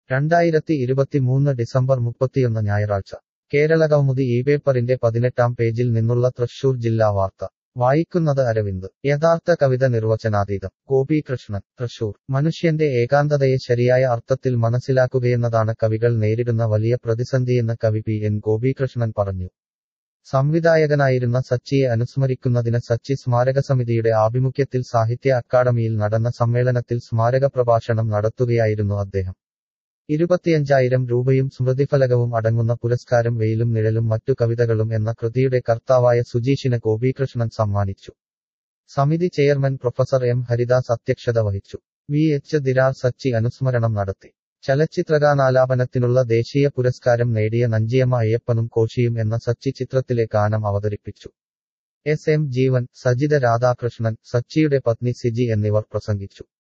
രണ്ടായിരത്തി ഇരുപത്തിമൂന്ന് ഡിസംബർ മുപ്പത്തിയൊന്ന് ഞായറാഴ്ച കേരള കൗമുദി ഈ പേപ്പറിന്റെ പതിനെട്ടാം പേജിൽ നിന്നുള്ള തൃശൂർ ജില്ലാ വാർത്ത വായിക്കുന്നത് അരവിന്ദ് യഥാർത്ഥ കവിത നിർവചനാതീതം ഗോപീകൃഷ്ണൻ തൃശൂർ മനുഷ്യന്റെ ഏകാന്തതയെ ശരിയായ അർത്ഥത്തിൽ മനസ്സിലാക്കുകയെന്നതാണ് കവികൾ നേരിടുന്ന വലിയ പ്രതിസന്ധിയെന്ന് കവി പി എൻ ഗോപീകൃഷ്ണൻ പറഞ്ഞു സംവിധായകനായിരുന്ന സച്ചിയെ അനുസ്മരിക്കുന്നതിന് സച്ചി സ്മാരകസമിതിയുടെ ആഭിമുഖ്യത്തിൽ സാഹിത്യ അക്കാദമിയിൽ നടന്ന സമ്മേളനത്തിൽ സ്മാരക പ്രഭാഷണം നടത്തുകയായിരുന്നു അദ്ദേഹം ഇരുപത്തിയഞ്ചായിരം രൂപയും സ്മൃതിഫലകവും അടങ്ങുന്ന പുരസ്കാരം വെയിലും നിഴലും മറ്റു കവിതകളും എന്ന കൃതിയുടെ കർത്താവായ സുജീഷിന് ഗോപീകൃഷ്ണൻ സമ്മാനിച്ചു സമിതി ചെയർമാൻ പ്രൊഫസർ എം ഹരിദാസ് അധ്യക്ഷത വഹിച്ചു വി എച്ച് ദിരാർ സച്ചി അനുസ്മരണം നടത്തി ചലച്ചിത്രഗാനാലാപനത്തിനുള്ള ദേശീയ പുരസ്കാരം നേടിയ നഞ്ചിയമ്മ അയ്യപ്പനും കോശിയും എന്ന സച്ചി ചിത്രത്തിലെ ഗാനം അവതരിപ്പിച്ചു എസ് എം ജീവൻ സജിത രാധാകൃഷ്ണൻ സച്ചിയുടെ പത്നി സിജി എന്നിവർ പ്രസംഗിച്ചു